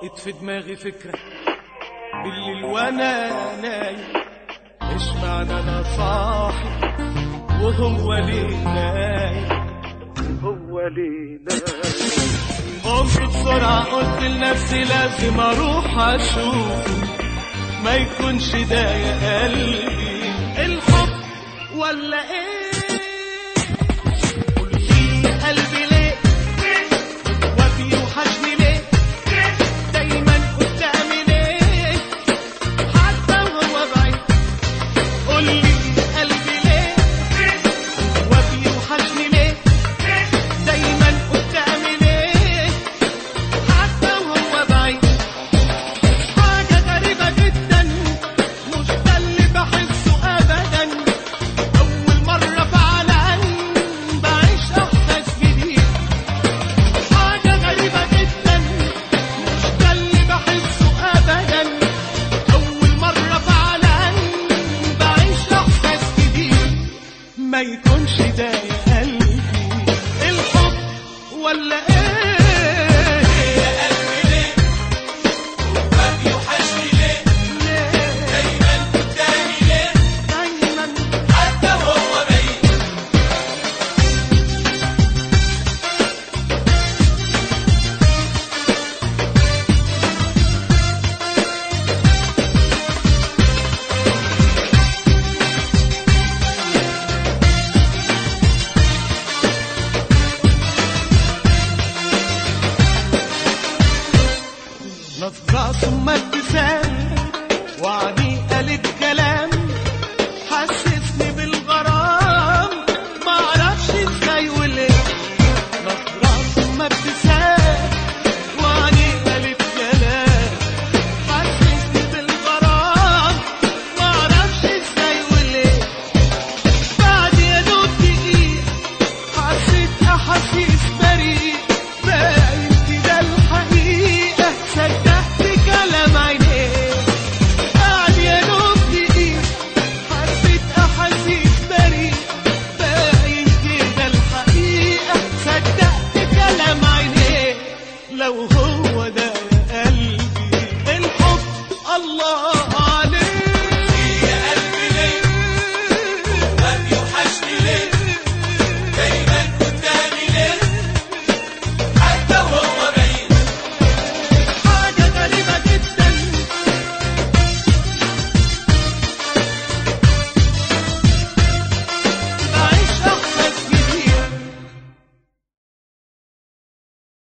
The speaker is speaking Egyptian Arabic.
طارت في دماغي فكرة بالليل وانا نايم ايش معنى انا صاحي وهو ليه نايم هو ليه نايم قمت بسرعة قلت لنفسي لازم اروح اشوف ما يكونش ده يا قلبي الحب ولا ايه قول لي يا قلبي ليه وفي وحشني ليه دايما قدامي ليه حتى وهو بعيد قول لي يا قلبي ليه وفي وحشني ليه دايما قدامي ليه حتى وهو بعيد حاجة غريبة جدا مش ده اللي بحسه أبدا أول مرة فعلا بعيش إحساس جديد حاجة غريبة جدا مش ده اللي بحسه أبدا أول مرة فعلا بعيش إحساس جديد ما يكونش ده يا قلبي الحب ولا إيه يا قلبي ليه وفي وحشني ليه دايما قدامي ليه دايما حتى وهو بعيد نظرة ثم ابتسام وعني قالت